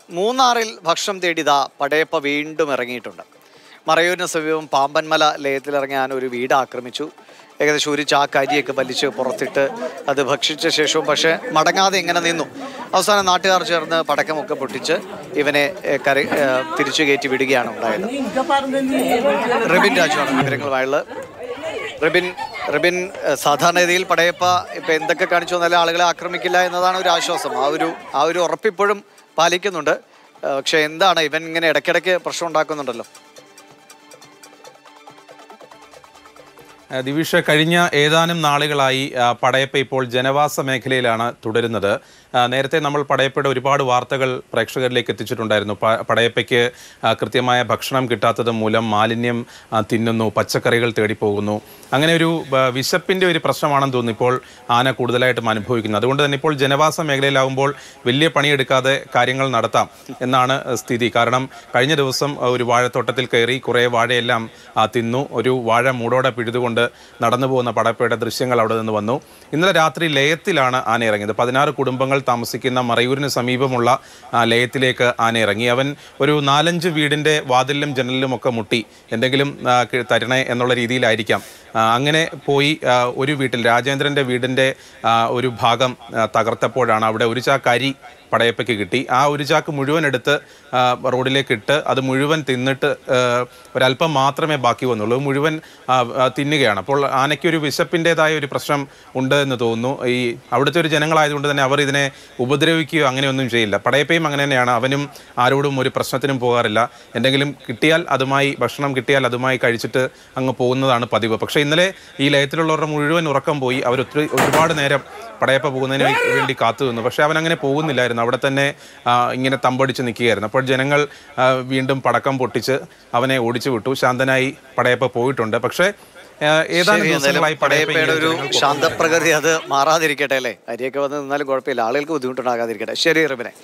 മൂന്നാറിൽ ഭക്ഷണം തേടിതാ പടയപ്പ വീണ്ടും ഇറങ്ങിയിട്ടുണ്ട് മറയൂരിന് സമീപം പാമ്പൻമല ലയത്തിലിറങ്ങിയ ആന ഒരു വീട് ആക്രമിച്ചു ഏകദേശം ഒരു ചാക്ക് അരിയൊക്കെ വലിച്ച് പുറത്തിട്ട് അത് ഭക്ഷിച്ച ശേഷവും പക്ഷേ മടങ്ങാതെ ഇങ്ങനെ നിന്നു അവസാനം നാട്ടുകാർ ചേർന്ന് പടക്കമൊക്കെ പൊട്ടിച്ച് ഇവനെ ഏ, കര ഏ, തിരിച്ചു കയറ്റി വിടുകയാണ് ഉണ്ടായത് റിബിൻ രാജുവാണ് വിവരങ്ങളുമായുള്ളത് റിബിൻ റിബിൻ ഏഹ്, സാധാരണഗതിയിൽ പടയപ്പ ഇപ്പൊ എന്തൊക്കെ കാണിച്ചു വന്നാലും ആളുകളെ ആക്രമിക്കില്ല എന്നതാണ് ഒരു ആശ്വാസം ആ ഒരു ആ ഒരു ഉറപ്പിപ്പോഴും പാലിക്കുന്നുണ്ട് ഏഹ്, പക്ഷെ എന്താണ് ഇവൻ ഇങ്ങനെ ഇടയ്ക്കിടയ്ക്ക് പ്രശ്നം ഉണ്ടാക്കുന്നുണ്ടല്ലോ ആ, ദിവിഷ കഴിഞ്ഞ ഏതാനും നാളുകളായി ആ, പടയപ്പ ഇപ്പോൾ ജനവാസ മേഖലയിലാണ് തുടരുന്നത് ആ, നേരത്തെ നമ്മൾ പടയപ്പയുടെ ഒരുപാട് വാർത്തകൾ പ്രേക്ഷകരിലേക്ക് എത്തിച്ചിട്ടുണ്ടായിരുന്നു പ- പടയപ്പയ്ക്ക് ആ, കൃത്യമായ ഭക്ഷണം കിട്ടാത്തത് മൂലം മാലിന്യം ആ, തിന്നുന്നു പച്ചക്കറികൾ തേടിപ്പോകുന്നു അങ്ങനെ ഒരു ആ, വിശപ്പിന്റെ ഒരു പ്രശ്നമാണെന്ന് തോന്നുന്നു ഇപ്പോൾ ആന കൂടുതലായിട്ടും അനുഭവിക്കുന്നത് അതുകൊണ്ട് തന്നെ ഇപ്പോൾ ജനവാസ മേഖലയിലാവുമ്പോൾ വലിയ പണിയെടുക്കാതെ കാര്യങ്ങൾ നടത്താം എന്നാണ് സ്ഥിതി കാരണം കഴിഞ്ഞ ദിവസം ആ, ഒരു വാഴത്തോട്ടത്തിൽ കയറി കുറേ വാഴയെല്ലാം ആ, തിന്നു ഒരു വാഴ മൂടോടെ പിഴുതുകൊണ്ട് നടന്നു പോകുന്ന പടപ്പയുടെ ദൃശ്യങ്ങൾ അവിടെ നിന്ന് വന്നു ഇന്നലെ രാത്രി ലയത്തിലാണ് ആന ഇറങ്ങിയത് പതിനാറ് കുടുംബങ്ങൾ താമസിക്കുന്ന മറയൂരിന് സമീപമുള്ള ആ, ലയത്തിലേക്ക് ആന ഇറങ്ങി അവൻ ഒരു നാലഞ്ച് വീടിന്റെ വാതിലിലും ജനലിലും ഒക്കെ മുട്ടി എന്തെങ്കിലും ആ, കി- തരണേ എന്നുള്ള രീതിയിലായിരിക്കാം ആ, അങ്ങനെ പോയി ആ, ഒരു വീട്ടിൽ രാജേന്ദ്രന്റെ വീടിന്റെ ആ, ഒരു ഭാഗം ആ, തകർത്തപ്പോഴാണ് അവിടെ ഒരു ചാക്ക് അരി പടയപ്പയ്ക്ക് കിട്ടി ആ ഒരു ചാക്ക് മുഴുവൻ എടുത്ത് ആ, റോഡിലേക്ക് ഇട്ട് അത് മുഴുവൻ തിന്നിട്ട് ആ, ഒരല്പം മാത്രമേ ബാക്കി വന്നുള്ളൂ മുഴുവൻ ആ, ആ, തിന്നുകയാണ് അപ്പോൾ ആനയ്ക്ക് ഒരു വിശപ്പിൻ്റെതായ ഒരു പ്രശ്നം ഉണ്ട് എന്ന് തോന്നുന്നു ഈ അവിടുത്തെ ഒരു ജനങ്ങളായതുകൊണ്ട് തന്നെ അവർ ഇതിനെ ഉപദ്രവിക്കുകയോ അങ്ങനെയൊന്നും ചെയ്യില്ല പടയപ്പയും അങ്ങനെ തന്നെയാണ് അവനും ആരോടും ഒരു പ്രശ്നത്തിനും പോകാറില്ല എന്തെങ്കിലും കിട്ടിയാൽ അതുമായി ഭക്ഷണം കിട്ടിയാൽ അതുമായി കഴിച്ചിട്ട് അങ്ങ് പോകുന്നതാണ് പതിവ് പക്ഷേ ഇന്നലെ ഈ ലയത്തിലുള്ളവരുടെ മുഴുവൻ ഉറക്കം പോയി അവർ ഒത്തിരി ഒരുപാട് നേരം പടയപ്പ പോകുന്നതിന് വേണ്ടി കാത്തു നിന്നു പക്ഷേ അവൻ അങ്ങനെ പോകുന്നില്ലായിരുന്നു അവിടെ തന്നെ ആ, ഇങ്ങനെ തമ്പടിച്ച് നിൽക്കുകയായിരുന്നു അപ്പോൾ ജനങ്ങൾ ആ, വീണ്ടും പടക്കം പൊട്ടിച്ച് അവനെ ഓടിച്ചു വിട്ടു ശാന്തനായി പടയപ്പ പോയിട്ടുണ്ട് പക്ഷേ ആ, ഏതാനും ശരി, എന്തായാലും ദിവസങ്ങളായി പടയപ്പ പടയപ്പയുടെ ഒരു ഇങ്ങനെ ജനങ്ങൾക്ക് ശാന്തപ്രകൃതി അത് മാറാതിരിക്കട്ടെ അല്ലേ അരിയൊക്കെ വന്ന് നിന്നാലും കുഴപ്പമില്ല ആളുകൾക്ക് ബുദ്ധിമുട്ടുണ്ടാകാതിരിക്കട്ടെ ശരി റിബിനെ